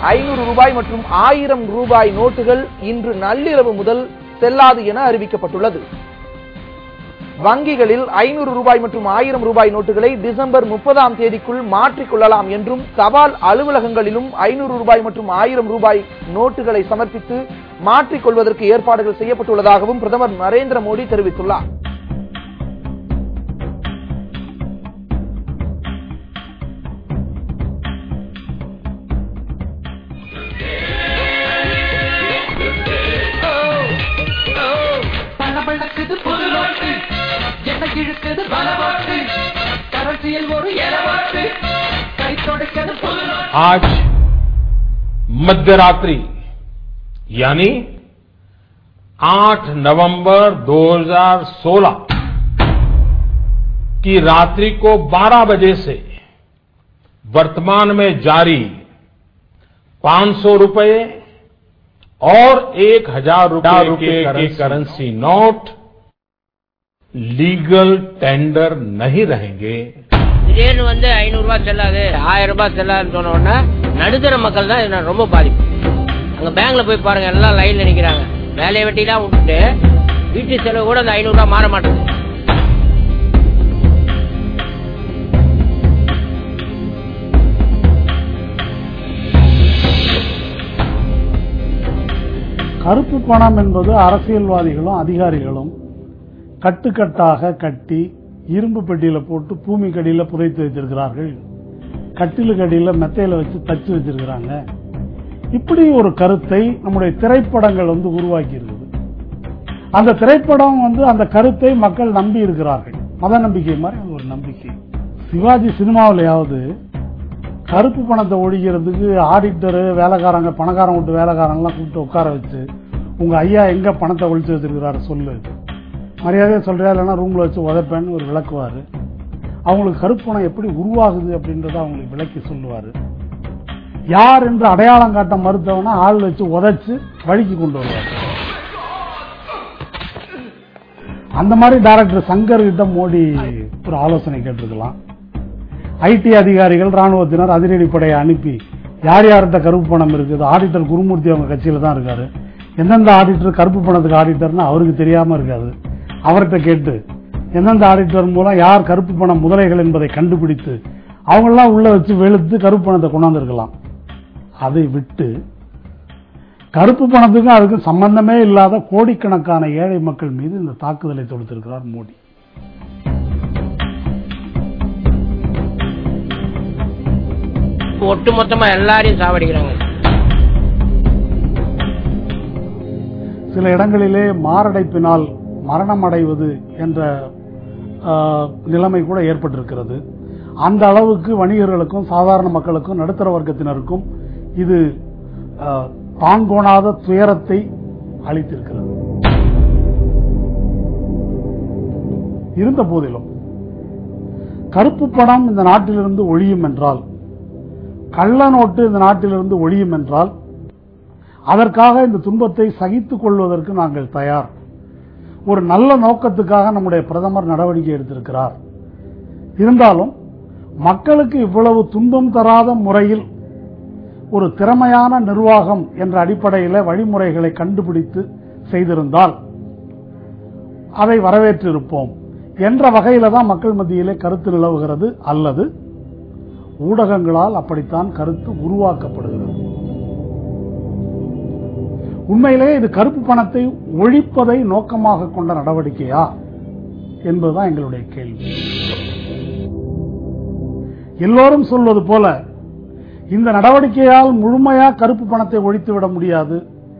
ஐநூறு ரூபாய் மற்றும் ஆயிரம் ரூபாய் நோட்டுகள் இன்று நள்ளிரவு முதல் செல்லாது என அறிவிக்கப்பட்டுள்ளது வங்கிகளில் ஐநூறு ரூபாய் மற்றும் ஆயிரம் ரூபாய் நோட்டுகளை டிசம்பர் முப்பதாம் தேதிக்குள் மாற்றிக் கொள்ளலாம் என்றும் தபால் அலுவலகங்களிலும் ஐநூறு ரூபாய் மற்றும் ஆயிரம் ரூபாய் நோட்டுகளை சமர்ப்பித்து மாற்றிக் கொள்வதற்கு ஏற்பாடுகள் செய்யப்பட்டுள்ளதாகவும் பிரதமர் நரேந்திர மோடி தெரிவித்துள்ளார் பல பழக்குது புது நோட்டு என்ன இழுக்குது பல ஓட்டு கரன்சியில் ஒரு எலவாட்டு கை தொடக்கிறது புது நோட்டு आज मध्यरात्रि यानी 8 नवंबर 2016 की रात्रि को 12 बजे से वर्तमान में जारी 500 रुपए और एक हजार रुपए के, के करेंसी नोट लीगल टेंडर नहीं रहेंगे திடீர்னு வந்து ஐநூறு ரூபாய் செல்லாது ஆயிரம் ரூபாய் செல்லாதுன்னு சொன்ன உடனே நடுத்தர மக்கள் தான் இதுல ரொம்ப பாதிப்பு அங்க பேங்க்ல போய் பாருங்க எல்லாம் லைன்ல நிக்கிறாங்க வேலையை வெட்டிலாம் விட்டுட்டு வீட்டு செலவு கூட அந்த ஐநூறு ரூபாய் மாற மாட்டேங்குது கருப்பு பணம் என்பது அரசியல்வாதிகளும் அதிகாரிகளும் கட்டுக்கட்டாக கட்டி இரும்பு பெட்டியில போட்டு பூமி கடியில புதைத்து வச்சிருக்கிறார்கள் கட்டிலுக்கு அடியில மெத்தையில வச்சு தச்சு வச்சிருக்கிறாங்க இப்படி ஒரு கருத்தை நம்முடைய திரைப்படங்கள் வந்து உருவாக்கி இருக்குது அந்த திரைப்படம் வந்து அந்த கருத்தை மக்கள் நம்பி இருக்கிறார்கள் மத நம்பிக்கை மாதிரி அது ஒரு நம்பிக்கை சிவாஜி சினிமாவிலையாவது கருப்பு பணத்தை ஒழிக்கிறதுக்கு ஆடிட்டரு வேலைக்காரங்க பணக்காரங்க விட்டு வேலைக்காரங்களாம் கூப்பிட்டு உட்கார வச்சு உங்க ஐயா எங்க பணத்தை ஒழிச்சு வச்சிருக்கிறாரு சொல்லு மரியாதையா சொல்றியா இல்லைன்னா ரூம்ல வச்சு உதைப்பேன்னு ஒரு விளக்குவாரு அவங்களுக்கு கருப்பு பணம் எப்படி உருவாகுது அப்படின்றத அவங்களுக்கு விளக்கி சொல்லுவாரு யார் என்று அடையாளம் காட்ட மறுத்தவனா ஆள் வச்சு உதைச்சு வழிக்கு கொண்டு வருவார் அந்த மாதிரி டைரக்டர் சங்கர் கிட்ட மோடி ஒரு ஆலோசனை கேட்டிருக்கலாம் ஐடி அதிகாரிகள் ராணுவத்தினர் அதிரடிப்படையை அனுப்பி யார் யார்கிட்ட கருப்பு பணம் இருக்குது ஆடிட்டர் குருமூர்த்தி அவங்க கட்சியில தான் இருக்காரு எந்தெந்த ஆடிட்டர் கருப்பு பணத்துக்கு ஆடிட்டர்னு அவருக்கு தெரியாம இருக்காது அவர்கிட்ட கேட்டு எந்தெந்த ஆடிட்டர் மூலம் யார் கருப்பு பணம் முதலைகள் என்பதை கண்டுபிடித்து அவங்கெல்லாம் உள்ள வச்சு வெளுத்து கருப்பு பணத்தை கொண்டாந்துருக்கலாம் அதை விட்டு கருப்பு பணத்துக்கும் அதுக்கும் சம்பந்தமே இல்லாத கோடிக்கணக்கான ஏழை மக்கள் மீது இந்த தாக்குதலை தொடுத்திருக்கிறார் மோடி ஒட்டு மொத்தமா எல்லாரையும் சாவடிக்கிறாங்க சில இடங்களிலே மாரடைப்பினால் மரணம் அடைவது என்ற ஆஹ், நிலைமை கூட ஏற்பட்டிருக்கிறது அந்த அளவுக்கு வணிகர்களுக்கும் சாதாரண மக்களுக்கும் நடுத்தர வர்க்கத்தினருக்கும் இது ஆஹ், தாங்கோணாத துயரத்தை அளித்திருக்கிறது இருந்த போதிலும் கருப்பு பணம் இந்த நாட்டிலிருந்து ஒழியும் என்றால் கள்ள நோட்டு இந்த நாட்டிலிருந்து ஒழியும் என்றால் அதற்காக இந்த துன்பத்தை சகித்துக் கொள்வதற்கு நாங்கள் தயார் ஒரு நல்ல நோக்கத்துக்காக நம்முடைய பிரதமர் நடவடிக்கை எடுத்திருக்கிறார் இருந்தாலும் மக்களுக்கு இவ்வளவு துன்பம் தராத முறையில் ஒரு திறமையான நிர்வாகம் என்ற அடிப்படையில் வழிமுறைகளை கண்டுபிடித்து செய்திருந்தால் அதை வரவேற்றிருப்போம் என்ற வகையில தான் மக்கள் மத்தியிலே கருத்து நிலவுகிறது அல்லது ஊடகங்களால் அப்படித்தான் கருத்து உருவாக்கப்படுகிறது உண்மையிலேயே இது கருப்பு பணத்தை ஒழிப்பதை நோக்கமாக கொண்ட நடவடிக்கையா என்பதுதான் எங்களுடைய கேள்வி எல்லோரும் சொல்வது போல இந்த நடவடிக்கையால் முழுமையா கருப்பு பணத்தை ஒழித்து விட முடியாது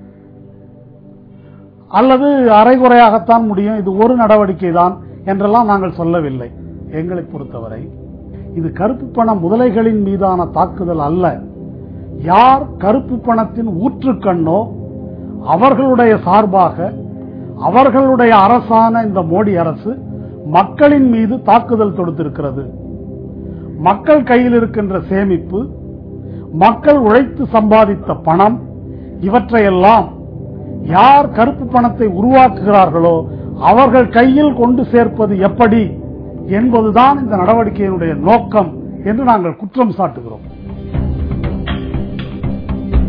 அல்லது அரைகுறையாகத்தான் முடியும் இது ஒரு நடவடிக்கை தான் என்றெல்லாம் நாங்கள் சொல்லவில்லை எங்களை பொறுத்தவரை இது கருப்பு பண முதலைகளின் மீதான தாக்குதல் அல்ல யார் கருப்பு பணத்தின் ஊற்றுக்கண்ணோ அவர்களுடைய சார்பாக அவர்களுடைய அரசான இந்த மோடி அரசு மக்களின் மீது தாக்குதல் தொடுத்திருக்கிறது மக்கள் கையில் இருக்கின்ற சேமிப்பு மக்கள் உழைத்து சம்பாதித்த பணம் இவற்றையெல்லாம் யார் கருப்பு பணத்தை உருவாக்குகிறார்களோ அவர்கள் கையில் கொண்டு சேர்ப்பது எப்படி என்பதுதான் இந்த நடவடிக்கையினுடைய நோக்கம் என்று நாங்கள் குற்றம் சாட்டுகிறோம்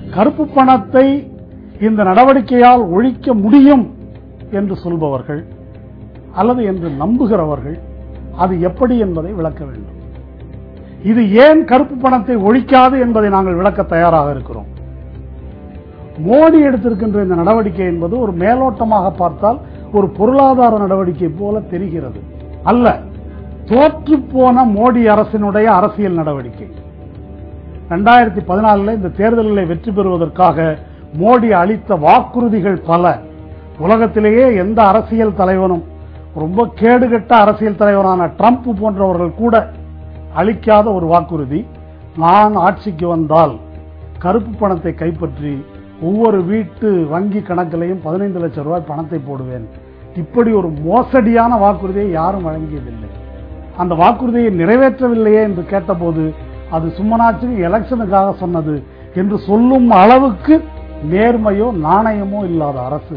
கருப்பு பணத்தை இந்த நடவடிக்கையால் ஒழிக்க முடியும் என்று சொல்பவர்கள் அல்லது என்று நம்புகிறவர்கள் அது எப்படி என்பதை விளக்க வேண்டும் இது ஏன் கருப்பு பணத்தை ஒழிக்காது என்பதை நாங்கள் விளக்க தயாராக இருக்கிறோம் மோடி எடுத்திருக்கின்ற இந்த நடவடிக்கை என்பது ஒரு மேலோட்டமாக பார்த்தால் ஒரு பொருளாதார நடவடிக்கை போல தெரிகிறது அல்ல தோற்று போன மோடி அரசினுடைய அரசியல் நடவடிக்கை ரெண்டாயிரத்தி பதினாலுல இந்த தேர்தலில் வெற்றி பெறுவதற்காக மோடி அளித்த வாக்குறுதிகள் பல உலகத்திலேயே எந்த அரசியல் தலைவனும் ரொம்ப கேடுகட்ட அரசியல் தலைவரான ட்ரம்ப் போன்றவர்கள் கூட அளிக்காத ஒரு வாக்குறுதி நான் ஆட்சிக்கு வந்தால் கருப்பு பணத்தை கைப்பற்றி ஒவ்வொரு வீட்டு வங்கி கணக்கிலையும் பதினைந்து லட்சம் ரூபாய் பணத்தை போடுவேன் இப்படி ஒரு மோசடியான வாக்குறுதியை யாரும் வழங்கியதில்லை அந்த வாக்குறுதியை நிறைவேற்றவில்லையே என்று கேட்டபோது அது சும்மனாச்சு எலெக்ஷனுக்காக சொன்னது என்று சொல்லும் அளவுக்கு நேர்மையோ நாணயமோ இல்லாத அரசு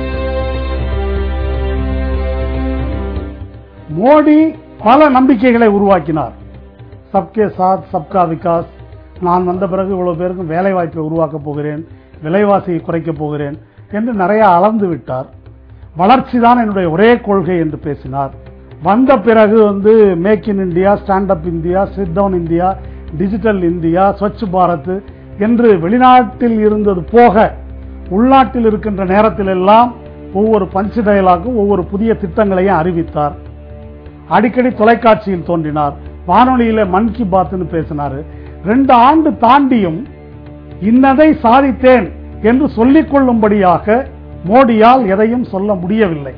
மோடி பல நம்பிக்கைகளை உருவாக்கினார் சப்கே சாத் சப்கா விகாஸ் நான் வந்த பிறகு இவ்வளவு பேருக்கும் வேலை வாய்ப்பை உருவாக்கப் போகிறேன் விலைவாசியை குறைக்கப் போகிறேன் என்று நிறைய அளந்து விட்டார் வளர்ச்சி தான் என்னுடைய ஒரே கொள்கை என்று பேசினார் வந்த பிறகு வந்து make in India stand up India sit down India digital India Swachh Bharat என்று வெளிநாட்டில் இருந்தது போக உள்நாட்டில் இருக்கின்ற நேரத்தில் எல்லாம் ஒவ்வொரு பஞ்சு டயலாகும் ஒவ்வொரு புதிய திட்டங்களையும் அறிவித்தார் அடிக்கடி தொலைக்காட்சியில் தோன்றினார் வானொலியில மன் கி பாத்னு பேசினாரு ரெண்டு ஆண்டு தாண்டியும் இன்னதை சாதித்தேன் என்று சொல்லிக் கொள்ளும்படியாக மோடியால் எதையும் சொல்ல முடியவில்லை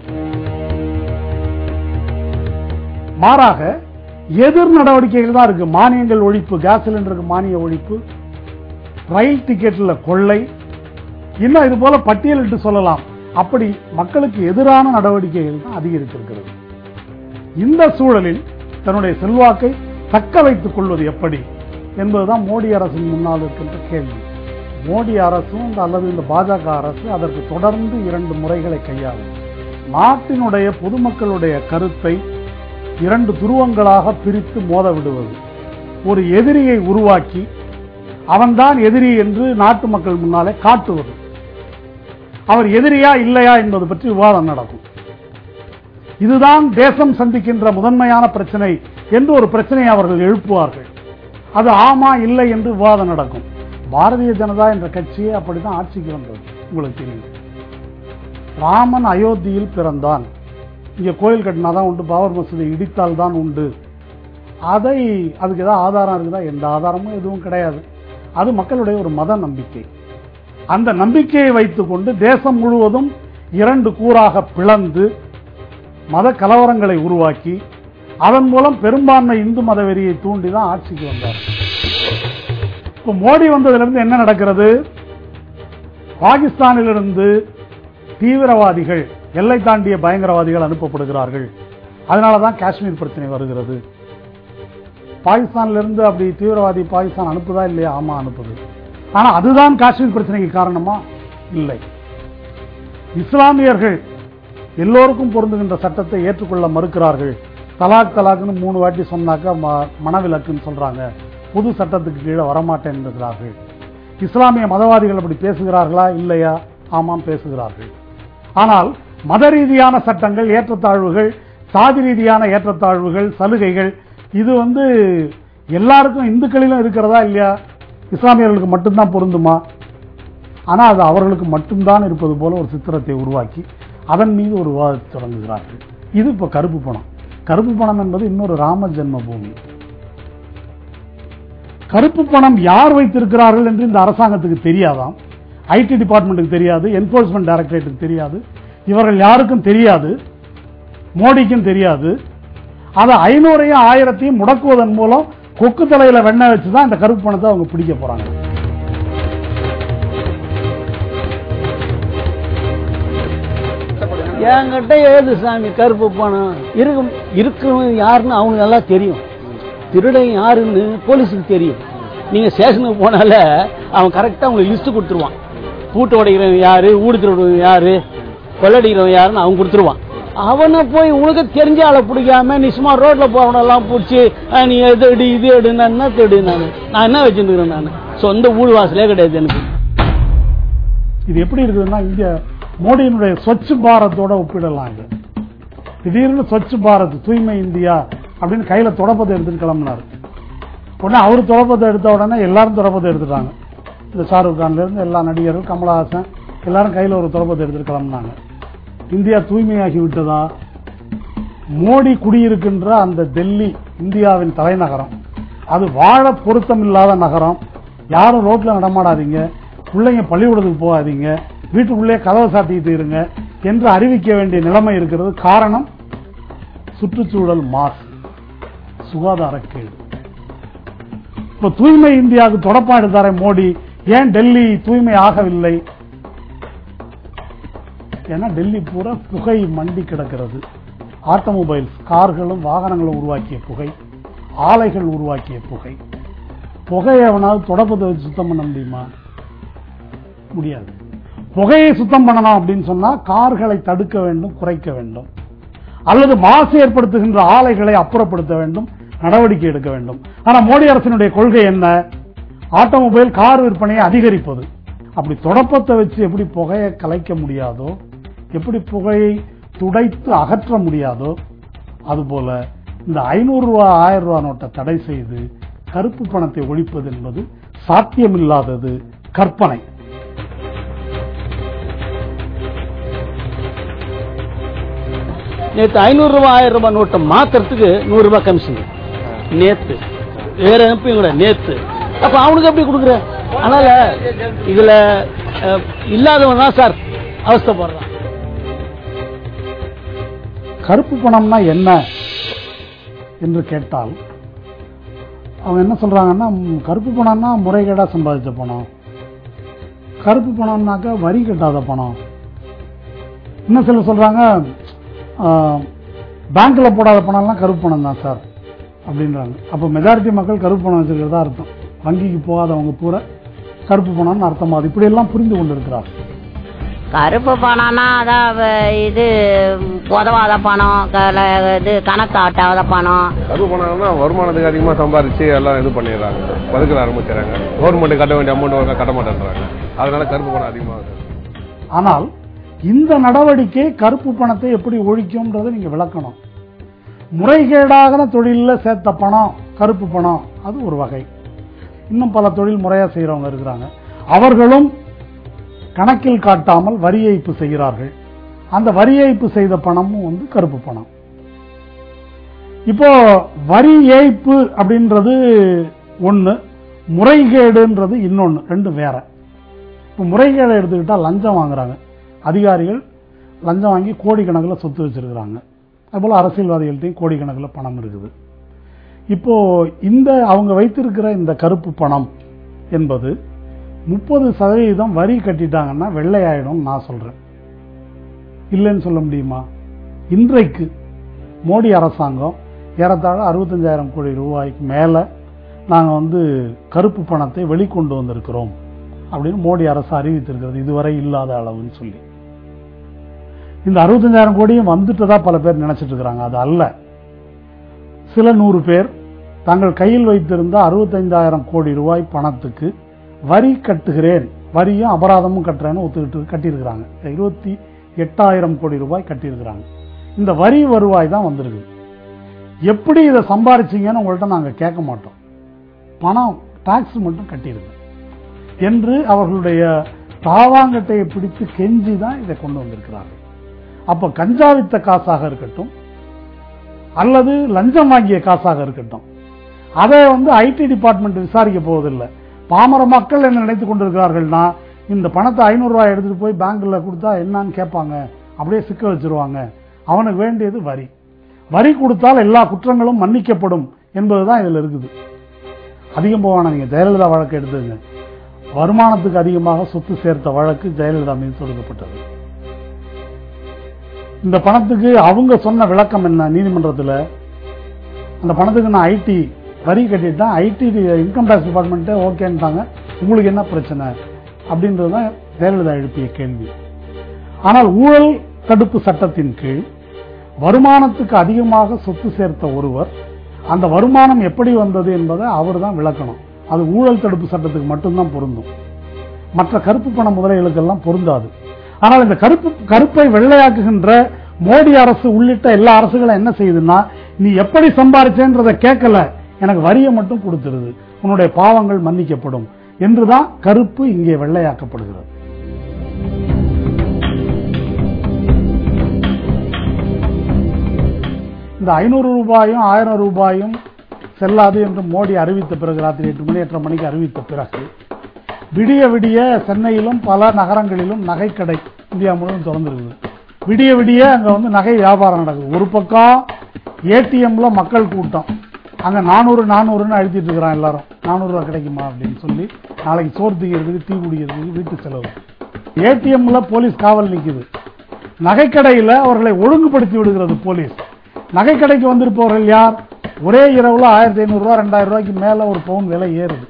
மாறாக எதிர் நடவடிக்கைகள் தான் இருக்கு மானியங்கள் ஒழிப்பு கேஸ் சிலிண்டருக்கு மானிய ஒழிப்பு ரயில் டிக்கெட்ல கொள்ளை இன்னும் இது போல பட்டியலிட்டு சொல்லலாம் அப்படி மக்களுக்கு எதிரான நடவடிக்கைகள் தான் அதிகரித்திருக்கிறது இந்த சூழலில் தன்னுடைய செல்வாக்கை தக்க வைத்துக் கொள்வது எப்படி என்பதுதான் மோடி அரசின் முன்னால் இருக்கின்ற கேள்வி மோடி அரசும் இந்த அல்லது இந்த பாஜக அரசு அதற்கு தொடர்ந்து இரண்டு முறைகளை கையாளும் நாட்டினுடைய பொதுமக்களுடைய கருத்தை இரண்டு துருவங்களாக பிரித்து மோத விடுவது ஒரு எதிரியை உருவாக்கி அவன்தான் எதிரி என்று நாட்டு மக்கள் முன்னாலே காட்டுவது அவர் எதிரியா இல்லையா என்பது பற்றி விவாதம் நடக்கும் இதுதான் தேசம் சந்திக்கின்ற முதன்மையான பிரச்சனை என்று ஒரு பிரச்சனையை அவர்கள் எழுப்புவார்கள் அது ஆமா இல்லை என்று விவாதம் நடக்கும் பாரதிய ஜனதா என்ற கட்சியே அப்படிதான் ஆட்சிக்கு வந்தது உங்களுக்கு தெரியும் ராமன் அயோத்தியில் பிறந்தான் இங்க கோயில் கட்டினாதான் உண்டு பாபர் மசூதி இடித்தால் தான் உண்டு அதை அதுக்கு ஏதாவது ஆதாரம் இருக்குதா எந்த ஆதாரமும் எதுவும் கிடையாது அது மக்களுடைய ஒரு மத நம்பிக்கை அந்த நம்பிக்கையை வைத்துக்கொண்டு தேசம் முழுவதும் இரண்டு கூறாக பிளந்து மத கலவரங்களை உருவாக்கி அதன் மூலம் பெரும்பான்மை இந்து மத வெறியை தூண்டி தான் ஆட்சிக்கு வந்தார் இப்ப மோடி வந்ததிலிருந்து என்ன நடக்கிறது பாகிஸ்தானிலிருந்து தீவிரவாதிகள் எல்லை தாண்டிய பயங்கரவாதிகள் அனுப்பப்படுகிறார்கள் அதனாலதான் காஷ்மீர் பிரச்சனை வருகிறது பாகிஸ்தானிலிருந்து அப்படி தீவிரவாதி பாகிஸ்தான் அனுப்புதா இல்லையா ஆமா அனுப்புது ஆனா அதுதான் காஷ்மீர் பிரச்சனைக்கு காரணமா இல்லை இஸ்லாமியர்கள் எல்லோருக்கும் பொருந்துகின்ற சட்டத்தை ஏற்றுக்கொள்ள மறுக்கிறார்கள் தலாக் தலாக்னு மூணு வாட்டி சொன்னாக்க ம- மனவிலக்குன்னு சொல்றாங்க புது சட்டத்துக்கு கீழே வரமாட்டேன் என்கிறார்கள் இஸ்லாமிய மதவாதிகள் அப்படி பேசுகிறார்களா இல்லையா ஆமாம் பேசுகிறார்கள் ஆனால் மத ரீதியான சட்டங்கள் ஏற்றத்தாழ்வுகள் சாதி ரீதியான ஏற்றத்தாழ்வுகள் சலுகைகள் இது வந்து எல்லாருக்கும் இந்துக்களிலும் இருக்கிறதா இல்லையா இஸ்லாமியர்களுக்கு மட்டும்தான் பொருந்துமா ஆனா அது அவர்களுக்கு மட்டும்தான் இருப்பது போல ஒரு சித்திரத்தை உருவாக்கி அதன் மீது ஒரு விவாதத்தை தொடங்குகிறார்கள் இது இப்ப கருப்பு பணம் கருப்பு பணம் என்பது இன்னொரு ராம ஜென்ம பூமி கருப்பு பணம் யார் வைத்திருக்கிறார்கள் என்று இந்த அரசாங்கத்துக்கு தெரியாதாம் ஐடி டிபார்ட்மெண்ட்டுக்கு தெரியாது என்போர்ஸ்மெண்ட் டைரக்டரேட்டுக்கு தெரியாது இவர்கள் யாருக்கும் தெரியாது மோடிக்கும் தெரியாது அதை ஐநூறையும் ஆயிரத்தையும் முடக்குவதன் மூலம் கொக்கு தலையில வெண்ணெய் வச்சு தான் இந்த கருப்பு பணத்தை அவங்க பிடிக்க போறாங்க என்கிட்ட ஏது சாமி கருப்பு பணம் இருக்கும் இருக்கணும் யாருன்னு அவனுக்கு நல்லா தெரியும் திருடன் யாருன்னு போலீஸுக்கு தெரியும் நீங்க ஸ்டேஷனுக்கு போனால அவன் கரெக்டா உங்களுக்கு லிஸ்ட் கொடுத்துருவான் பூட்டு உடைக்கிறவன் யாரு ஊடு திருடுறவன் யாரு கொள்ளடிக்கிறவன் யாருன்னு அவன் கொடுத்துருவான் அவனை போய் உனக்கு தெரிஞ்ச ஆளை பிடிக்காம நீ சும்மா ரோட்ல போறவனெல்லாம் பிடிச்சி நீ எது எடு இது எடு நான் என்ன தேடு நான் நான் என்ன வச்சுருக்கிறேன் நான் சொந்த ஊழ் வாசலே கிடையாது எனக்கு இது எப்படி இருக்குதுன்னா இங்க மோடியினுடைய ஸ்வச் பாரத்தோட ஒப்பிடலாம் இது திடீர்னு ஸ்வச் பாரத் தூய்மை இந்தியா அப்படின்னு கையில தொடப்பத்தை எடுத்துட்டு கிளம்பினாரு உடனே அவர் தொடப்பத்தை எடுத்த உடனே எல்லாரும் தொடப்பத்தை எடுத்துட்டாங்க இந்த ஷாருக் கான்ல இருந்து எல்லா நடிகர்கள் கமலஹாசன் எல்லாரும் கையில ஒரு தொடப்பத்தை எடுத்துட்டு கிளம்பினாங்க இந்தியா தூய்மையாகி விட்டதா மோடி குடியிருக்கின்ற அந்த டெல்லி இந்தியாவின் தலைநகரம் அது வாழ பொருத்தம் இல்லாத நகரம் யாரும் ரோட்ல நடமாடாதீங்க பிள்ளைங்க பள்ளிக்கூடத்துக்கு போகாதீங்க வீட்டுக்குள்ளே கதவை சாத்திட்டு இருங்க என்று அறிவிக்க வேண்டிய நிலைமை இருக்கிறது காரணம் சுற்றுச்சூழல் மாசு சுகாதாரக்கேடு இப்ப தூய்மை இந்தியாவுக்கு தொடப்பம் எடுத்தாரே மோடி ஏன் டெல்லி தூய்மை ஆகவில்லை ஏன்னா டெல்லி பூரா புகை மண்டி கிடக்கிறது ஆட்டோமொபைல்ஸ் கார்களும் வாகனங்களும் உருவாக்கிய புகை ஆலைகள் உருவாக்கிய புகை புகையை அவனாவது தொடப்பத்தை வச்சு சுத்தம் பண்ண முடியுமா முடியாது புகையை சுத்தம் பண்ணணும் அப்படின்னு சொன்னா கார்களை தடுக்க வேண்டும் குறைக்க வேண்டும் அல்லது மாசு ஏற்படுத்துகின்ற ஆலைகளை அப்புறப்படுத்த வேண்டும் நடவடிக்கை எடுக்க வேண்டும் ஆனா மோடி அரசினுடைய கொள்கை என்ன ஆட்டோமொபைல் கார் விற்பனையை அதிகரிப்பது அப்படி தொடப்பத்தை வச்சு எப்படி புகையை கலைக்க முடியாதோ எப்படி புகையை துடைத்து அகற்ற முடியாதோ அதுபோல இந்த ஐநூறு ரூபாய் ஆயிரம் ரூபாய் நோட்டை தடை செய்து கருப்பு பணத்தை ஒழிப்பது என்பது சாத்தியமில்லாதது கற்பனை நேத்து ஐநூறு ரூபாய் ஆயிரம் ரூபாய் நோட்டை மாத்துறதுக்கு நூறு ரூபாய் கமிஷன் நேத்து வேற எம்பி கூட நேத்து அப்ப அவனுக்கு எப்படி கொடுக்குற அதனால இதுல அஹ், இல்லாதவன் தான் சார் அவஸ்தைப்படுறான் கருப்பு பணம்னா என்ன என்று கேட்டால் அவங்க என்ன சொல்றாங்கன்னா ம், கருப்பு பணம்னா முறைகேடா சம்பாதிச்ச பணம் கருப்பு பணம்னாக்கா வரி கட்டாத பணம் இன்னும் சிலர் சொல்றாங்க ஆ, பேங்க்ல போடாத பணம்லாம் கருப்பு பணம் தான் சார் அப்படின்றாங்க அப்ப மெஜாரிட்டி மக்கள் கருப்பு பணம் வச்சிருக்கிறதா அர்த்தம் வங்கிக்கு போகாதவங்க பூரா கருப்பு பணம்னு அர்த்தமாகுது இப்படி எல்லாம் புரிந்து கொண்டிருக்கிறார் கருப்பு பணம்னா அதான் வ- இது உதவாத பணம் க- இது கணக்கு ஆட்டாத பணம் கருப்பு பணம்னா வருமானத்துக்கு அதிகமாக சம்பாரிச்சு எல்லாம் இது பண்ணிடுறாங்க பதுக்கல ஆரம்பிச்சிடறாங்க கவர்மெண்ட் கட்ட வேண்டிய அமௌண்ட் கட்ட மாட்டேன்றாங்க அதனால கருப்பு பணம் அதிகமாக ஆனால் இந்த நடவடிக்கை கருப்பு பணத்தை எப்படி ஒழிக்கும்ன்றதை நீங்க விளக்கணும் முறைகேடாக தொழில்ல சேர்த்த பணம் கருப்பு பணம் அது ஒரு வகை இன்னும் பல தொழில் முறையா செய்யறவங்க இருக்கிறாங்க அவர்களும் கணக்கில் காட்டாமல் வரி ஏய்ப்பு செய்கிறார்கள் அந்த வரி ஏய்ப்பு செய்த பணமும் வந்து கருப்பு பணம் இப்போ வரி ஏய்ப்பு அப்படின்றது ஒண்ணு முறைகேடுன்றது இன்னொன்னு ரெண்டும் வேற இப்போ முறைகேடை எடுத்துக்கிட்டா லஞ்சம் வாங்குறாங்க அதிகாரிகள் லஞ்சம் வாங்கி கோடிக்கணக்கில் சொத்து வச்சிருக்கிறாங்க அதுபோல் அரசியல்வாதிகள்ட்டையும் கோடிக்கணக்கில் பணம் இருக்குது இப்போ இந்த அவங்க வைத்திருக்கிற இந்த கருப்பு பணம் என்பது முப்பது சதவீதம் வரி கட்டிட்டாங்கன்னா வெள்ளையாயிடும் நான் சொல்றேன் இல்லைன்னு சொல்ல முடியுமா இன்றைக்கு மோடி அரசாங்கம் ஏறத்தாழ அறுபத்தஞ்சாயிரம் கோடி ரூபாய்க்கு மேலே நாங்கள் வந்து கருப்பு பணத்தை வெளிக்கொண்டு வந்திருக்கிறோம் அப்படின்னு மோடி அரசு அறிவித்திருக்கிறது இதுவரை இல்லாத அளவுன்னு சொல்லி இந்த அறுபத்தஞ்சாயிரம் கோடியும் வந்துட்டதா பல பேர் நினைச்சிட்டு இருக்கிறாங்க அது அல்ல சில நூறு பேர் தங்கள் கையில் வைத்திருந்த அறுபத்தைந்தாயிரம் கோடி ரூபாய் பணத்துக்கு வரி கட்டுகிறேன் வரியும் அபராதமும் கட்டுறேன்னு ஒத்துக்கிட்டு கட்டியிருக்கிறாங்க இருபத்தி எட்டாயிரம் கோடி ரூபாய் கட்டியிருக்கிறாங்க இந்த வரி வருவாய் தான் வந்திருக்கு எப்படி இதை சம்பாரிச்சீங்கன்னு உங்கள்ட்ட நாங்கள் கேட்க மாட்டோம் பணம் டாக்ஸ் மட்டும் கட்டியிருங்க என்று அவர்களுடைய தாவாங்கட்டையை பிடித்து கெஞ்சி தான் இதை கொண்டு வந்திருக்கிறார்கள் அப்ப கஞ்சா வித்த காசாக இருக்கட்டும் அல்லது லஞ்சம் வாங்கிய காசாக இருக்கட்டும் அதை வந்து ஐடி டிபார்ட்மெண்ட் விசாரிக்க போவதில்லை பாமர மக்கள் என்ன நினைத்துக் கொண்டிருக்கிறார்கள்னா இந்த பணத்தை ஐநூறு ரூபாய் எடுத்துட்டு போய் பேங்க்ல கொடுத்தா என்னன்னு கேட்பாங்க அப்படியே சிக்க வச்சிருவாங்க அவனுக்கு வேண்டியது வரி வரி கொடுத்தால் எல்லா குற்றங்களும் மன்னிக்கப்படும் என்பதுதான் இதுல இருக்குது அதிகம் போவான நீங்க ஜெயலலிதா வழக்கு எடுத்துங்க வருமானத்துக்கு அதிகமாக சொத்து சேர்த்த வழக்கு ஜெயலலிதா மீது தொடுக்கப்பட்டது இந்த பணத்துக்கு அவங்க சொன்ன விளக்கம் என்ன நீதிமன்றத்தில் அந்த பணத்துக்கு நான் ஐடி வரி கட்டிட்டேன் ஐடி இன்கம் டேக்ஸ் டிபார்ட்மெண்ட்டே ஓகேன்ட்டாங்க உங்களுக்கு என்ன பிரச்சனை அப்படின்றது தான் ஜெயலலிதா எழுப்பிய கேள்வி ஆனால் ஊழல் தடுப்பு சட்டத்தின் கீழ் வருமானத்துக்கு அதிகமாக சொத்து சேர்த்த ஒருவர் அந்த வருமானம் எப்படி வந்தது என்பதை அவர் தான் விளக்கணும் அது ஊழல் தடுப்பு சட்டத்துக்கு மட்டும்தான் பொருந்தும் மற்ற கருப்பு பண முதலைகளுக்கெல்லாம் பொருந்தாது ஆனால் இந்த கருப்பு கருப்பை வெள்ளையாக்குகின்ற மோடி அரசு உள்ளிட்ட எல்லா அரசுகளும் என்ன செய்யுதுன்னா நீ எப்படி சம்பாரிச்சேன்றதை கேட்கல எனக்கு வரியை மட்டும் கொடுத்துருது உன்னுடைய பாவங்கள் மன்னிக்கப்படும் என்றுதான் கருப்பு இங்கே வெள்ளையாக்கப்படுகிறது இந்த ஐநூறு ரூபாயும் ஆயிரம் ரூபாயும் செல்லாது என்று மோடி அறிவித்த பிறகு ராத்திரி எட்டு மணி எட்டரை மணிக்கு அறிவித்த பிறகு விடிய விடிய சென்னையிலும் பல நகரங்களிலும் நகைக்கடை இந்தியா முழுவதும் திறந்திருக்குது விடிய விடிய அங்க வந்து நகை வியாபாரம் நடக்குது ஒரு பக்கம் ஏடிஎம்ல மக்கள் கூட்டம் அங்க நானூறு நானூறுன்னு அழுத்திட்டு இருக்கிறான் எல்லாரும் நானூறு ரூபாய் கிடைக்குமா அப்படின்னு சொல்லி நாளைக்கு சோறு திங்கிறதுக்கு டீ குடிக்கிறதுக்கு வீட்டு செலவு ஏடிஎம்ல போலீஸ் காவல் நிக்குது நகைக்கடையில அவர்களை ஒழுங்குபடுத்தி விடுகிறது போலீஸ் நகைக்கடைக்கு வந்திருப்பவர்கள் யார் ஒரே இரவுல ஆயிரத்தி ஐநூறு ரூபாய் ரெண்டாயிரம் ரூபாய்க்கு மேல ஒரு பவுன் விலை ஏறுது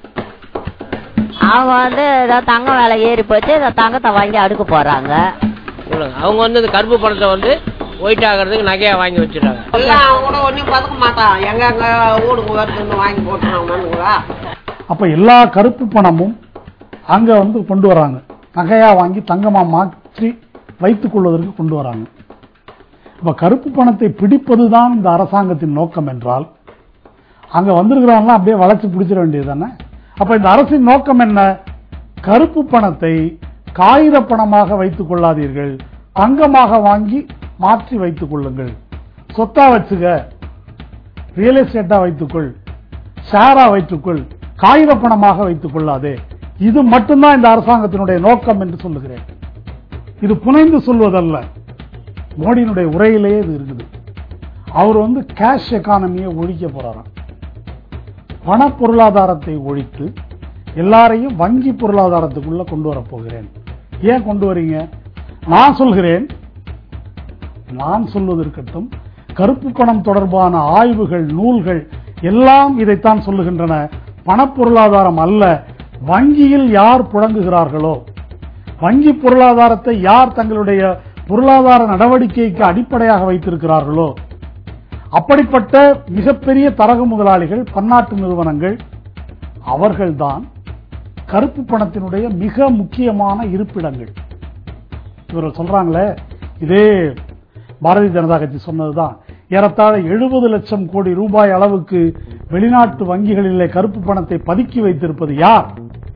அவங்க வந்து ஏதோ தங்கம் விலை ஏறி போச்சு இந்த தங்கத்தை வாங்கி அடுக்க போறாங்க சொல்லுங்க அவங்க வந்து இந்த கருப்பு பணத்தை வந்து ஒயிட் ஆகிறதுக்கு நகையா வாங்கி வச்சிருக்காங்க எல்லாம் அவன் கூட ஒன்றும் பதுக்க மாட்டான் எங்க எங்க ஊருக்கு வருதுன்னு வாங்கி போட்டுறாங்க அப்ப எல்லா கருப்பு பணமும் அங்க வந்து கொண்டு வராங்க நகையா வாங்கி தங்கமா மாற்றி வைத்துக் கொள்வதற்கு கொண்டு வராங்க அப்ப கருப்பு பணத்தை பிடிப்பதுதான் இந்த அரசாங்கத்தின் நோக்கம் என்றால் அங்க வந்திருக்கிறவங்க அப்படியே வளைச்சு பிடிச்சிட வேண்டியது தானே அப்ப இந்த அரசின் நோக்கம் என்ன கருப்பு பணத்தை காகித பணமாக வைத்துக் கொள்ளாதீர்கள் தங்கமாக வாங்கி மாற்றி வைத்துக் கொள்ளுங்கள் சொத்தா வச்சுக்க ரியல் எஸ்டேட்டா வைத்துக்கொள் ஷேரா வைத்துக்கொள் காகித பணமாக வைத்துக் கொள்ளாதே இது மட்டும்தான் இந்த அரசாங்கத்தினுடைய நோக்கம் என்று சொல்லுகிறேன் இது புனைந்து சொல்வதல்ல மோடியினுடைய உரையிலேயே இது இருக்குது அவர் வந்து கேஷ் எக்கானமியை ஒழிக்க போறாராம் பண பொருளாதாரத்தை ஒழித்து எல்லாரையும் வங்கி பொருளாதாரத்துக்குள்ள கொண்டு வரப் போகிறேன் ஏன் கொண்டு வரீங்க நான் சொல்கிறேன் நான் சொல்வது இருக்கட்டும் கருப்பு பணம் தொடர்பான ஆய்வுகள் நூல்கள் எல்லாம் இதைத்தான் சொல்லுகின்றன பணப்பொருளாதாரம் அல்ல வங்கியில் யார் புழங்குகிறார்களோ வங்கி பொருளாதாரத்தை யார் தங்களுடைய பொருளாதார நடவடிக்கைக்கு அடிப்படையாக வைத்திருக்கிறார்களோ அப்படிப்பட்ட மிகப்பெரிய தரகு முதலாளிகள் பன்னாட்டு நிறுவனங்கள் அவர்கள்தான் கருப்பு பணத்தினுடைய மிக முக்கியமான இருப்பிடங்கள் இவர்கள் சொல்றாங்களே இதே பாரதிய ஜனதா கட்சி சொன்னதுதான் ஏறத்தாழ எழுபது லட்சம் கோடி ரூபாய் அளவுக்கு வெளிநாட்டு வங்கிகளிலே கருப்பு பணத்தை பதுக்கி வைத்திருப்பது யார்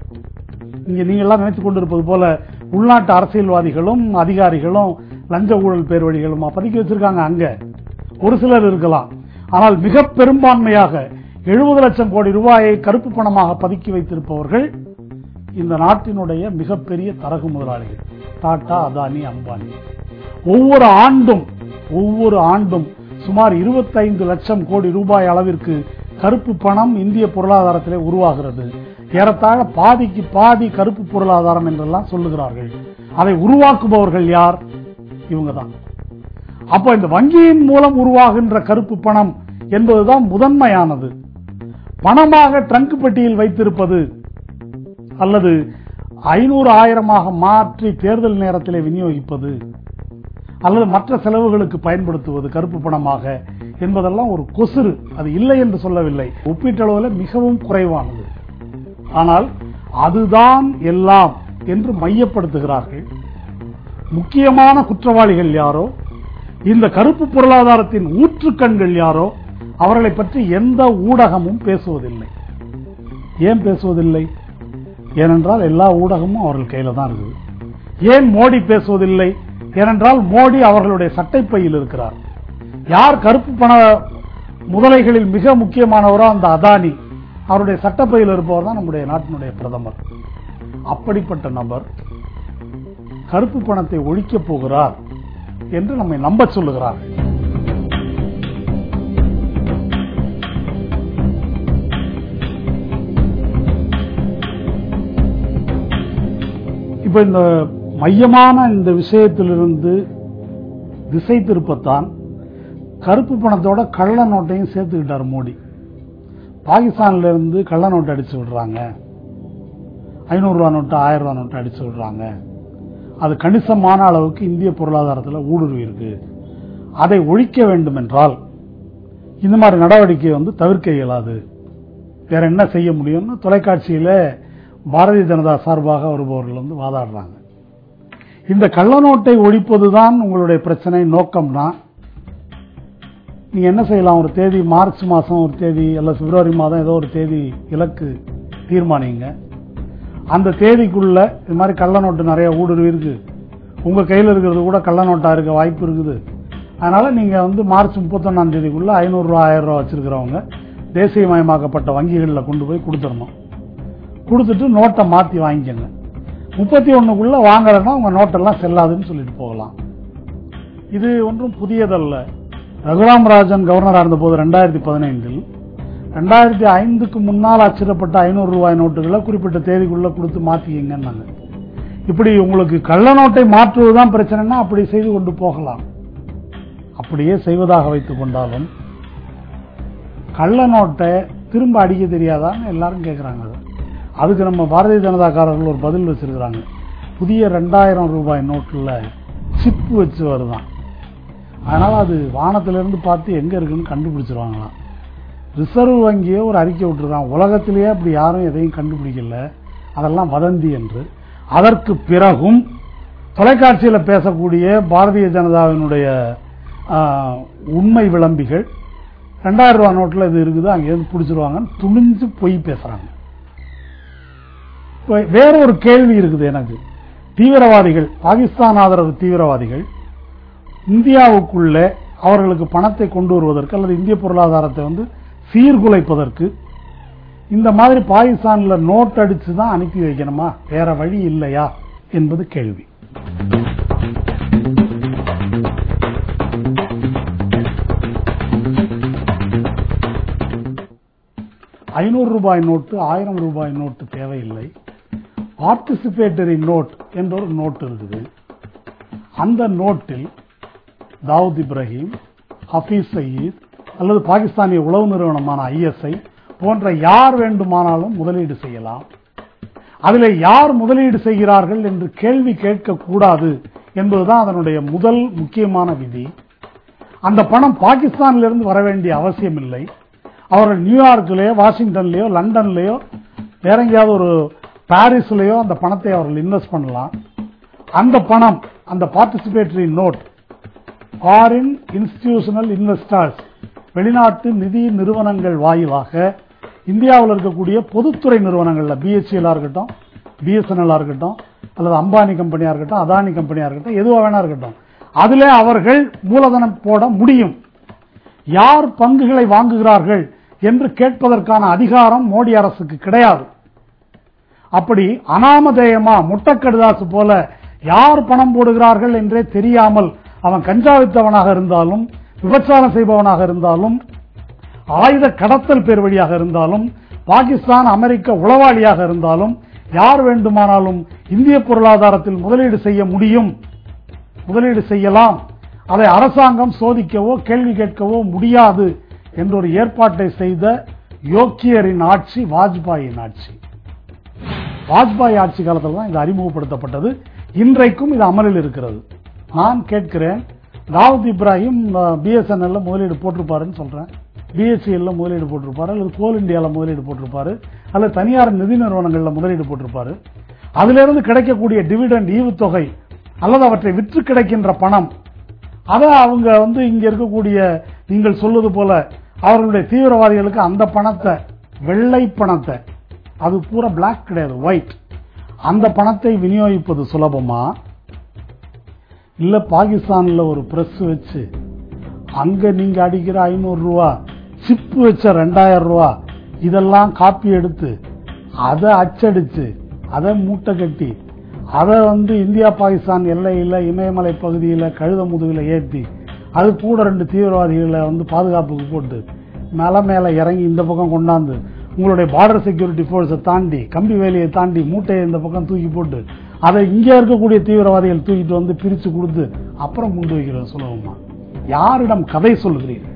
இங்க நீங்க எல்லாம் நினைத்துக் கொண்டிருப்பது போல உள்நாட்டு அரசியல்வாதிகளும் அதிகாரிகளும் லஞ்ச ஊழல் பேர் வழிகளுமா பதுக்கி வச்சிருக்காங்க அங்க ஒரு சிலர் இருக்கலாம் ஆனால் மிக பெரும்பான்மையாக எழுபது லட்சம் கோடி ரூபாயை கருப்பு பணமாக பதுக்கி வைத்திருப்பவர்கள் இந்த நாட்டினுடைய மிகப்பெரிய தரகு முதலாளிகள் டாடா அதானி அம்பானி ஒவ்வொரு ஆண்டும் ஒவ்வொரு ஆண்டும் சுமார் 25 லட்சம் கோடி ரூபாய் அளவிற்கு கருப்பு பணம் இந்திய பொருளாதாரத்திலே உருவாகிறது ஏறத்தாழ பாதிக்கு பாதி கருப்பு பொருளாதாரம் என்றெல்லாம் சொல்லுகிறார்கள் அதை உருவாக்குபவர்கள் யார் இவங்க தான் அப்போ இந்த வங்கியின் மூலம் உருவாகின்ற கருப்பு பணம் என்பதுதான் முதன்மையானது பணமாக ட்ரங்க் பெட்டியில் வைத்திருப்பது அல்லது ஐநூறு ஆயிரமாக மாற்றி தேர்தல் நேரத்திலே விநியோகிப்பது அல்லது மற்ற செலவுகளுக்கு பயன்படுத்துவது கருப்பு பணமாக என்பதெல்லாம் ஒரு கொசுறு அது இல்லை என்று சொல்லவில்லை ஒப்பீட்டளவில் மிகவும் குறைவானது ஆனால் அதுதான் எல்லாம் என்று மையப்படுத்துகிறார்கள் முக்கியமான குற்றவாளிகள் யாரோ இந்த கருப்பு பொருளாதாரத்தின் ஊற்றுக்கண்கள் யாரோ அவர்களை பற்றி எந்த ஊடகமும் பேசுவதில்லை ஏன் பேசுவதில்லை ஏனென்றால் எல்லா ஊடகமும் அவர்கள் கையில தான் இருக்குது ஏன் மோடி பேசுவதில்லை ஏனென்றால் மோடி அவர்களுடைய சட்டைப்பையில் இருக்கிறார் யார் கருப்பு பண முதலைகளில் மிக முக்கியமானவரோ அந்த அதானி அவருடைய சட்டப்பையில் இருப்பவர் தான் நம்முடைய நாட்டினுடைய பிரதமர் அப்படிப்பட்ட நபர் கருப்பு பணத்தை ஒழிக்கப் போகிறார் என்று நம்மை நம்ப சொல்லுகிறார் இப்ப இந்த மையமான இந்த விஷயத்திலிருந்து திசை திருப்பத்தான் கருப்பு பணத்தோட கள்ள நோட்டையும் சேர்த்துக்கிட்டார் மோடி பாகிஸ்தான்ல இருந்து கள்ள நோட்டு அடிச்சு விடுறாங்க ஐநூறு ரூபா நோட்டு ஆயிரம் ரூபா நோட்டு அடிச்சு விடுறாங்க அது கணிசமான அளவுக்கு இந்திய பொருளாதாரத்தில் ஊடுருவி இருக்கு அதை ஒழிக்க வேண்டும் என்றால் இந்த மாதிரி நடவடிக்கை வந்து தவிர்க்க இயலாது வேற என்ன செய்ய முடியும்னு தொலைக்காட்சியில பாரதிய ஜனதா சார்பாக வருபவர்கள் வந்து வாதாடுறாங்க இந்த கள்ள நோட்டை ஒழிப்பதுதான் உங்களுடைய பிரச்சனை நோக்கம்னா நீங்க என்ன செய்யலாம் ஒரு தேதி மார்ச் மாசம் ஒரு தேதி அல்ல பிப்ரவரி மாதம் ஏதோ ஒரு தேதி இலக்கு தீர்மானிங்க அந்த தேதிக்குள்ள இது மாதிரி கள்ள நோட்டு நிறைய ஊடுருவி இருக்கு உங்க கையில் இருக்கிறது கூட கள்ள நோட்டா இருக்க வாய்ப்பு இருக்குது அதனால நீங்க வந்து மார்ச் முப்பத்தொன்னாம் தேதிக்குள்ள ஐநூறு ரூபா ஆயிரம் ரூபா வச்சிருக்கிறவங்க தேசியமயமாக்கப்பட்ட வங்கிகளில் கொண்டு போய் கொடுத்துடணும் கொடுத்துட்டு நோட்டை மாத்தி வாங்கிக்கங்க முப்பத்தி ஒண்ணுக்குள்ள வாங்கலைன்னா உங்க நோட்டெல்லாம் செல்லாதுன்னு சொல்லிட்டு போகலாம் இது ஒன்றும் புதியதல்ல ரகுராம் ராஜன் கவர்னரா இருந்த போது ரெண்டாயிரத்தி பதினைந்தில் ரெண்டாயிரத்தி ஐந்துக்கு முன்னால் அச்சிடப்பட்ட ஐநூறு ரூபாய் நோட்டுகளை குறிப்பிட்ட தேதிக்குள்ள கொடுத்து மாத்திக்கங்கன்னாங்க இப்படி உங்களுக்கு கள்ள நோட்டை மாற்றுவதுதான் பிரச்சனைனா அப்படி செய்து கொண்டு போகலாம் அப்படியே செய்வதாக வைத்துக் கொண்டாலும் கள்ள நோட்டை திரும்ப அடிக்க தெரியாதான்னு எல்லாரும் கேட்கறாங்க அது. அதுக்கு நம்ம பாரதிய ஜனதாக்காரர்கள் ஒரு பதில் வச்சிருக்கிறாங்க புதிய ரெண்டாயிரம் ரூபாய் நோட்டில் சிப்பு வச்சு வருதான் அதனால அது வானத்திலிருந்து பார்த்து எங்க இருக்குன்னு கண்டுபிடிச்சிருவாங்களாம் ரிசர்வ் வங்கியே ஒரு அறிக்கை விட்டுருக்கான் உலகத்திலேயே அப்படி யாரும் எதையும் கண்டுபிடிக்கல அதெல்லாம் வதந்தி என்று அதற்கு பிறகும் தொலைக்காட்சியில் பேசக்கூடிய பாரதிய ஜனதாவினுடைய ஆ, உண்மை விளம்பிகள் ரெண்டாயிரம் ரூபாய் நோட்டில் இது இருக்குது அங்கேருந்து பிடிச்சிருவாங்கன்னு துணிஞ்சு பொய் பேசுறாங்க இப்ப வேற ஒரு கேள்வி இருக்குது எனக்கு தீவிரவாதிகள் பாகிஸ்தான் ஆதரவு தீவிரவாதிகள் இந்தியாவுக்குள்ளே அவர்களுக்கு பணத்தை கொண்டு வருவதற்கு அல்லது இந்திய பொருளாதாரத்தை வந்து சீர்குலைப்பதற்கு இந்த மாதிரி பாகிஸ்தான்ல நோட் அடிச்சு தான் அனுப்பி வைக்கணுமா வேற வழி இல்லையா என்பது கேள்வி ஐநூறு ரூபாய் நோட்டு ஆயிரம் ரூபாய் நோட்டு தேவையில்லை பார்ட்டிசிபேட்டரி நோட் என்ற ஒரு நோட் இருக்குது அந்த நோட்டில் தாவூத் இப்ராஹிம் ஹபீஸ் சயீத் அல்லது பாகிஸ்தானிய உளவு நிறுவனமான ஐஎஸ்ஐ போன்ற யார் வேண்டுமானாலும் முதலீடு செய்யலாம் அதில் யார் முதலீடு செய்கிறார்கள் என்று கேள்வி கேட்கக்கூடாது என்பதுதான் அதனுடைய முதல் முக்கியமான விதி அந்த பணம் பாகிஸ்தானிலிருந்து வர வேண்டிய அவசியம் இல்லை அவர்கள் நியூயார்க்லயோ வாஷிங்டன்லயோ லண்டன்லயோ வேற எங்கேயாவது ஒரு பாரிஸ்லயோ அந்த பணத்தை அவர்கள் இன்வெஸ்ட் பண்ணலாம் அந்த பணம் அந்த participatory note foreign institutional investors வெளிநாட்டு நிதி நிறுவனங்கள் வாயிலாக இந்தியாவில் இருக்கக்கூடிய பொதுத்துறை நிறுவனங்கள்ல பிஎஸ்சிஎல் இருக்கட்டும் பிஎஸ்என்எல் இருக்கட்டும் அல்லது அம்பானி கம்பெனியா இருக்கட்டும் அதானி கம்பெனியா இருக்கட்டும் எதுவா வேணா இருக்கட்டும் அதுல அவர்கள் மூலதனம் போட முடியும் யார் பங்குகளை வாங்குகிறார்கள் என்று கேட்பதற்கான அதிகாரம் மோடி அரசுக்கு கிடையாது அப்படி அனாமதேயமா முட்டக்கடுதாசு போல யார் பணம் போடுகிறார்கள் என்றே தெரியாமல் அவன் கஞ்சா வித்தவனாக இருந்தாலும் விபச்சாரம் செய்பவனாக இருந்தாலும் ஆயுத கடத்தல் பேர் வழியாக இருந்தாலும் பாகிஸ்தான் அமெரிக்க உளவாளியாக இருந்தாலும் யார் வேண்டுமானாலும் இந்திய பொருளாதாரத்தில் முதலீடு செய்ய முடியும் முதலீடு செய்யலாம் அதை அரசாங்கம் சோதிக்கவோ கேள்வி கேட்கவோ முடியாது என்ற ஒரு ஏற்பாட்டை செய்த யோக்கியரின் ஆட்சி வாஜ்பாயின் ஆட்சி வாஜ்பாய் ஆட்சி காலத்தில் தான் இது அறிமுகப்படுத்தப்பட்டது இன்றைக்கும் இது அமலில் இருக்கிறது நான் கேட்கிறேன் தாவூத் இப்ராஹிம் பிஎஸ்என்எல்ல முதலீடு போட்டிருப்பாருன்னு சொல்றேன் பிஎஸ்சிஎல்ல முதலீடு போட்டிருப்பாரு அல்லது கோல் இந்தியால முதலீடு போட்டிருப்பாரு அல்லது தனியார் நிதி நிறுவனங்கள்ல முதலீடு போட்டிருப்பாரு அதிலிருந்து கிடைக்கக்கூடிய டிவிடெண்ட் ஈவுத்தொகை அல்லது அவற்றை விற்று கிடைக்கின்ற பணம் அதை அவங்க வந்து இங்க இருக்கக்கூடிய நீங்கள் சொல்வது போல அவர்களுடைய தீவிரவாதிகளுக்கு அந்த பணத்தை வெள்ளை பணத்தை அது பூரா பிளாக் கிடையாது ஒயிட் அந்த பணத்தை விநியோகிப்பது சுலபமா இல்ல பாகிஸ்தான்ல ஒரு பிரஸ் வச்சு அங்க நீங்க அடிக்கிற ஐநூறு ரூபா சிப்பு வச்ச ரெண்டாயிரம் ரூபா இதெல்லாம் காப்பி எடுத்து அதை அச்சடிச்சு அதை மூட்டை கட்டி அதை வந்து இந்தியா பாகிஸ்தான் எல்லையில் இமயமலை பகுதியில் கழுத முதுகில் ஏற்றி அது கூட ரெண்டு தீவிரவாதிகளை வந்து பாதுகாப்புக்கு போட்டு மேல மேல இறங்கி இந்த பக்கம் கொண்டாந்து உங்களுடைய பார்டர் செக்யூரிட்டி போர்ஸை தாண்டி கம்பி வேலியை தாண்டி மூட்டையை இந்த பக்கம் தூக்கி போட்டு அதை இங்கே இருக்கக்கூடிய தீவிரவாதிகள் தூக்கிட்டு வந்து பிரிச்சு கொடுத்து அப்புறம் கொண்டு வைக்கிறது சுலபமா யாரிடம் கதை சொல்கிறீர்கள்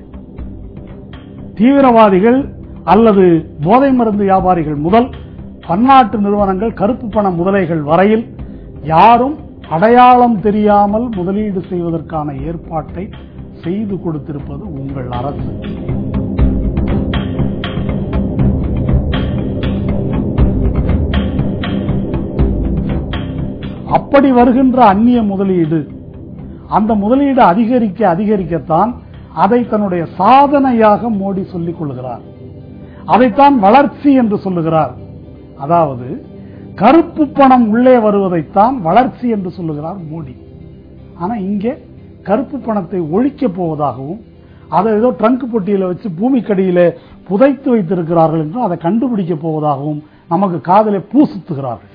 தீவிரவாதிகள் அல்லது போதை மருந்து வியாபாரிகள் முதல் பன்னாட்டு நிறுவனங்கள் கருப்பு பண முதலைகள் வரையில் யாரும் அடையாளம் தெரியாமல் முதலீடு செய்வதற்கான ஏற்பாட்டை செய்து கொடுத்திருப்பது உங்கள் அரசு அப்படி வருகின்ற அந்நிய முதலீடு அந்த முதலீடு அதிகரிக்க அதிகரிக்கத்தான் அதை தன்னுடைய சாதனையாக மோடி சொல்லிக் கொள்கிறார் அதைத்தான் வளர்ச்சி என்று சொல்லுகிறார் அதாவது கருப்பு பணம் உள்ளே வருவதைத்தான் வளர்ச்சி என்று சொல்லுகிறார் மோடி ஆனா இங்கே கருப்பு பணத்தை ஒழிக்கப் போவதாகவும் அதை ஏதோ ட்ரங்க் பொட்டியில வச்சு பூமிக்கடியில புதைத்து வைத்திருக்கிறார்கள் என்றும் அதை கண்டுபிடிக்க போவதாகவும் நமக்கு காதலை பூசுத்துகிறார்கள்